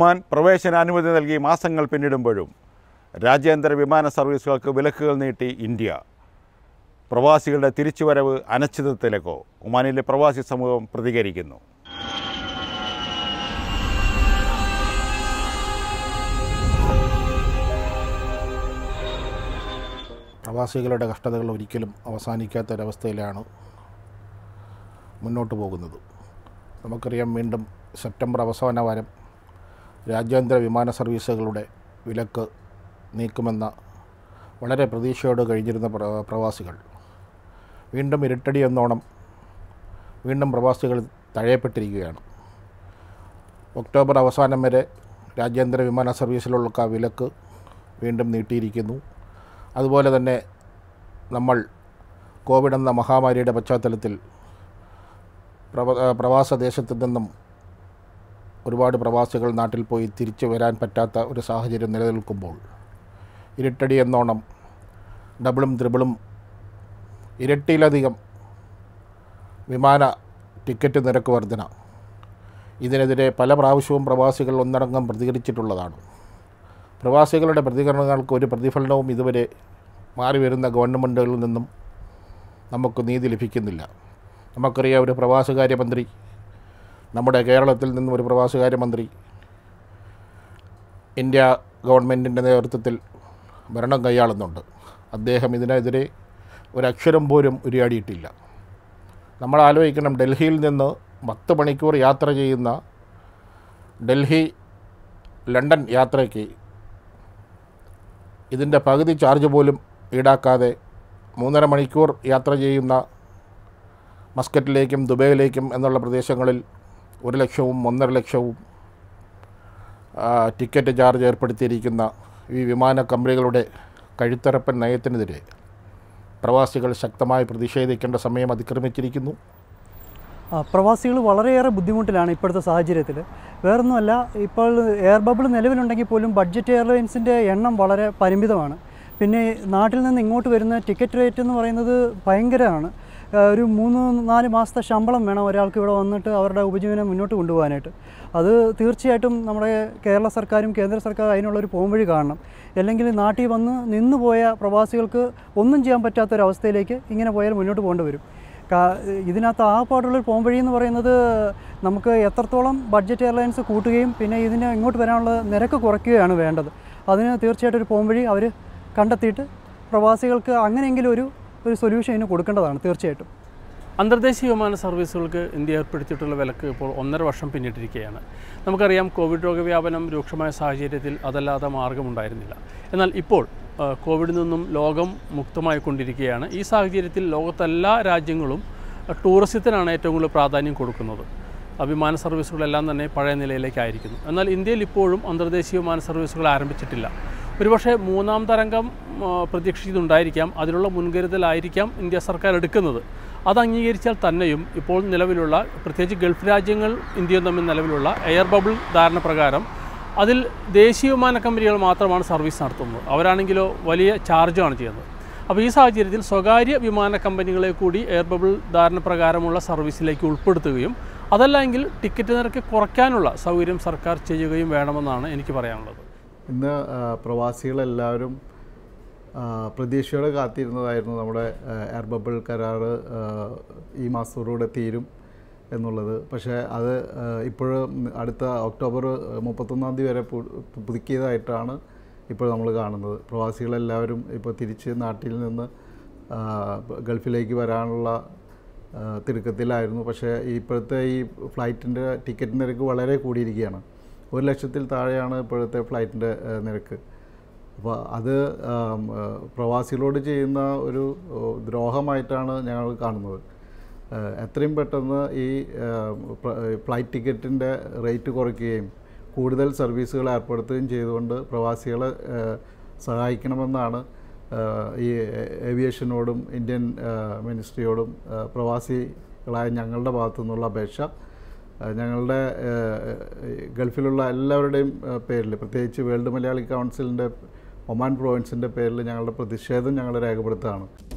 Oman പ്രവേശനാനുമതി നൽകി മാസങ്ങൾ പിന്നിടുമ്പോഴും രാജ്യാന്തര വിമാന സർവീസുകൾക്ക് വിലക്കുകൾ നീട്ടി ഇന്ത്യ പ്രവാസികളുടെ തിരിച്ചുവരവ് അനിശ്ചിതത്വത്തിലേക്കോ ഒമാനിലെ പ്രവാസി സമൂഹം പ്രതികരിക്കുന്നു പ്രവാസികളുടെ കഷ്ടതകൾ ഒരിക്കലും അവസാനിക്കാത്തൊരവസ്ഥയിലാണ് മുന്നോട്ട് പോകുന്നത് നമുക്കറിയാം വീണ്ടും സെപ്റ്റംബർ അവസാന വാരം രാജ്യാന്തര വിമാന സർവീസുകളുടെ വിലക്ക് നീക്കുമെന്ന വളരെ പ്രതീക്ഷയോട് കഴിഞ്ഞിരുന്ന പ്ര- പ്രവാസികൾ വീണ്ടും ഇരുട്ടടി എന്നോണം വീണ്ടും പ്രവാസികൾ തഴയപ്പെട്ടിരിക്കുകയാണ് ഒക്ടോബർ അവസാനം വരെ രാജ്യാന്തര വിമാന സർവീസിലുള്ള ക- വിലക്ക് വീണ്ടും നീട്ടിയിരിക്കുന്നു അതുപോലെ തന്നെ നമ്മൾ കോവിഡ് എന്ന മഹാമാരിയുടെ പശ്ചാത്തലത്തിൽ പ്രവ പ്രവാസ ദേശത്തു നിന്നും ഒരുപാട് പ്രവാസികൾ നാട്ടിൽ പോയി തിരിച്ചു വരാൻ പറ്റാത്ത ഒരു സാഹചര്യം നിലനിൽക്കുമ്പോൾ ഇരുട്ടടി എന്നോണം ഡബിളും ത്രിബിളും ഇരട്ടിയിലധികം വിമാന ടിക്കറ്റ് നിരക്ക് വർധന ഇതിനെതിരെ പല പ്രാവശ്യവും പ്രവാസികൾ ഒന്നടങ്കം പ്രതികരിച്ചിട്ടുള്ളതാണ് പ്രവാസികളുടെ പ്രതികരണങ്ങൾക്ക് ഒരു പ്രതിഫലനവും ഇതുവരെ മാറി വരുന്ന ഗവൺമെൻറ്റുകളിൽ നിന്നും നമുക്ക് നീതി ലഭിക്കുന്നില്ല നമുക്കറിയാം ഒരു പ്രവാസകാര്യമന്ത്രി നമ്മുടെ കേരളത്തിൽ നിന്നും ഒരു പ്രവാസകാര്യമന്ത്രി ഇന്ത്യ ഗവൺമെൻറ്റിൻ്റെ നേതൃത്വത്തിൽ ഭരണം കൈയാളുന്നുണ്ട് അദ്ദേഹം ഇതിനെതിരെ ഒരക്ഷരം പോലും ഉരിയാടിയിട്ടില്ല നമ്മൾ ആലോചിക്കണം ഡൽഹിയിൽ നിന്ന് പത്ത് മണിക്കൂർ യാത്ര ചെയ്യുന്ന ഡൽഹി ലണ്ടൻ യാത്രയ്ക്ക് ഇതിൻ്റെ പകുതി ചാർജ് പോലും ഈടാക്കാതെ മൂന്നര മണിക്കൂർ യാത്ര ചെയ്യുന്ന മസ്കറ്റിലേക്കും ദുബൈയിലേക്കും എന്നുള്ള പ്രദേശങ്ങളിൽ ഒരു ലക്ഷവും ഒന്നര ലക്ഷവും ആ, ടിക്കറ്റ് ചാർജ് ഏർപ്പെടുത്തിയിരിക്കുന്ന ഈ വിമാന കമ്പനികളുടെ കഴുത്തറപ്പൻ നയത്തിനെതിരെ പ്രവാസികൾ ശക്തമായി പ്രതിഷേധിക്കേണ്ട സമയം അതിക്രമിച്ചിരിക്കുന്നു ആ, പ്രവാസികൾ വളരെയേറെ ബുദ്ധിമുട്ടിലാണ് ഇപ്പോഴത്തെ സാഹചര്യത്തിൽ വേറൊന്നുമല്ല ഇപ്പോൾ എയർ ബബിൾ നിലവിലുണ്ടെങ്കിൽ പോലും ബഡ്ജറ്റ് എയർലൈൻസിൻ്റെ എണ്ണം വളരെ പരിമിതമാണ് പിന്നെ നാട്ടിൽ നിന്ന് ഇങ്ങോട്ട് വരുന്ന ടിക്കറ്റ് റേറ്റ് എന്ന് പറയുന്നത് ഭയങ്കരമാണ് ആ, ഒരു മൂന്ന് നാല് മാസത്തെ ശമ്പളം വേണം ഒരാൾക്ക് ഇവിടെ വന്നിട്ട് അവരുടെ ഉപജീവനം മുന്നോട്ട് കൊണ്ടുപോകാനായിട്ട് അത് തീർച്ചയായിട്ടും നമ്മുടെ കേരള സർക്കാരും കേന്ദ്ര സർക്കാരും അതിനുള്ളൊരു പോംവഴി കാണണം അല്ലെങ്കിൽ നാട്ടിൽ വന്ന് നിന്ന് പോയ പ്രവാസികൾക്ക് ഒന്നും ചെയ്യാൻ പറ്റാത്തൊരവസ്ഥയിലേക്ക് ഇങ്ങനെ പോയാൽ മുന്നോട്ട് പോകേണ്ടി വരും കാ- ഇതിനകത്ത് ആകപ്പാടുള്ളൊരു പോംവഴി എന്ന് പറയുന്നത് നമുക്ക് എത്രത്തോളം ബഡ്ജറ്റ് എയർലൈൻസ് കൂട്ടുകയും പിന്നെ ഇതിന് ഇങ്ങോട്ട് വരാനുള്ള നിരക്ക് കുറയ്ക്കുകയാണ് വേണ്ടത് അതിന് തീർച്ചയായിട്ടും ഒരു പോംവഴി അവർ കണ്ടെത്തിയിട്ട് പ്രവാസികൾക്ക് അങ്ങനെയെങ്കിലും ഒരു ഒരു സൊല്യൂഷൻ ഇതിന് കൊടുക്കേണ്ടതാണ് തീർച്ചയായിട്ടും അന്തർദേശീയ വിമാന സർവീസുകൾക്ക് ഇന്ത്യ ഏർപ്പെടുത്തിയിട്ടുള്ള വിലക്ക് ഇപ്പോൾ ഒന്നര വർഷം പിന്നിട്ടിരിക്കുകയാണ് നമുക്കറിയാം കോവിഡ് രോഗവ്യാപനം രൂക്ഷമായ സാഹചര്യത്തിൽ അതല്ലാതെ മാർഗമുണ്ടായിരുന്നില്ല എന്നാൽ ഇപ്പോൾ ആ, കോവിഡിൽ നിന്നും ലോകം മുക്തമായിക്കൊണ്ടിരിക്കുകയാണ് ഈ സാഹചര്യത്തിൽ ലോകത്തെല്ലാ രാജ്യങ്ങളും ആ, ടൂറിസത്തിനാണ് ഏറ്റവും കൂടുതൽ പ്രാധാന്യം കൊടുക്കുന്നത് ആ, വിമാന സർവീസുകളെല്ലാം തന്നെ പഴയ നിലയിലേക്കായിരിക്കുന്നു എന്നാൽ ഇന്ത്യയിൽ ഇപ്പോഴും അന്തർദേശീയ വിമാന സർവീസുകൾ ആരംഭിച്ചിട്ടില്ല ഒരുപക്ഷെ മൂന്നാം തരംഗം ആ, പ്രതീക്ഷിക്കുന്നുണ്ടായിരിക്കാം അതിനുള്ള മുൻകരുതലായിരിക്കാം ഇന്ത്യ സർക്കാർ എടുക്കുന്നത് അത് അംഗീകരിച്ചാൽ തന്നെയും ഇപ്പോൾ നിലവിലുള്ള പ്രത്യേകിച്ച് ഗൾഫ് രാജ്യങ്ങൾ ഇന്ത്യയും തമ്മിൽ നിലവിലുള്ള എയർ ബബിൾ ധാരണ പ്രകാരം അതിൽ ദേശീയ വിമാന കമ്പനികൾ മാത്രമാണ് സർവീസ് നടത്തുന്നത് അവരാണെങ്കിലോ വലിയ ചാർജാണ് ചെയ്യുന്നത് അപ്പോൾ ഈ സാഹചര്യത്തിൽ സ്വകാര്യ വിമാന കമ്പനികളെ കൂടി എയർ ബബിൾ ധാരണ പ്രകാരമുള്ള സർവീസിലേക്ക് ഉൾപ്പെടുത്തുകയും അതല്ല എങ്കിൽ ടിക്കറ്റ് നിരക്ക് കുറയ്ക്കാനുള്ള സൗകര്യം സർക്കാർ ചെയ്യുകയും വേണമെന്നാണ് എനിക്ക് പറയാനുള്ളത് ഇന്ന് ആ, പ്രവാസികളെല്ലാവരും ആ, പ്രതീക്ഷയോടെ കാത്തിരുന്നതായിരുന്നു നമ്മുടെ ആ, എയർ ബബിൾ കരാർ ആ, ഈ മാസത്തോടുകൂടെ തീരും എന്നുള്ളത് പക്ഷേ അത് ഇപ്പോഴും അടുത്ത ഒക്ടോബർ മുപ്പത്തൊന്നാം തീയതി വരെ പു- പുതുക്കിയതായിട്ടാണ് ഇപ്പോൾ നമ്മൾ കാണുന്നത് പ്രവാസികളെല്ലാവരും ഇപ്പോൾ തിരിച്ച് നാട്ടിൽ നിന്ന് ആ, ഗൾഫിലേക്ക് വരാനുള്ള ആ, തിടുക്കത്തിലായിരുന്നു പക്ഷേ ഇപ്പോഴത്തെ ഈ ഫ്ലൈറ്റിൻ്റെ ടിക്കറ്റ് നിരക്ക് വളരെ കൂടിയിരിക്കുകയാണ് ഒരു ലക്ഷത്തിൽ താഴെയാണ് ഇപ്പോഴത്തെ ഫ്ലൈറ്റിൻ്റെ നിരക്ക് അപ്പോൾ അത് ആം, ആ, പ്രവാസികളോട് ചെയ്യുന്ന ഒരു ഓ, ദ്രോഹമായിട്ടാണ് ഞങ്ങൾ കാണുന്നത് ആ, എത്രയും പെട്ടെന്ന് ഈ ആ, പ്ര- ഫ്ലൈറ്റ് ടിക്കറ്റിൻ്റെ റേറ്റ് കുറയ്ക്കുകയും കൂടുതൽ സർവീസുകൾ ഏർപ്പെടുത്തുകയും ചെയ്തുകൊണ്ട് പ്രവാസികളെ ആ, സഹായിക്കണമെന്നാണ് ആ, ഈ ഏവിയേഷനോടും ഇന്ത്യൻ ആ, മിനിസ്ട്രിയോടും ആ, പ്രവാസികളായ ഞങ്ങളുടെ ഭാഗത്തു നിന്നുള്ള അപേക്ഷ ആ, ഞങ്ങളുടെ ആ, ഗൾഫിലുള്ള എല്ലാവരുടെയും ആ, പേരിൽ പ്രത്യേകിച്ച് വേൾഡ് മലയാളി കൗൺസിലിൻ്റെ ഒമാൻ പ്രോവിൻസിൻ്റെ പേരിൽ ഞങ്ങളുടെ പ്രതിഷേധം ഞങ്ങൾ രേഖപ്പെടുത്തുകയാണ്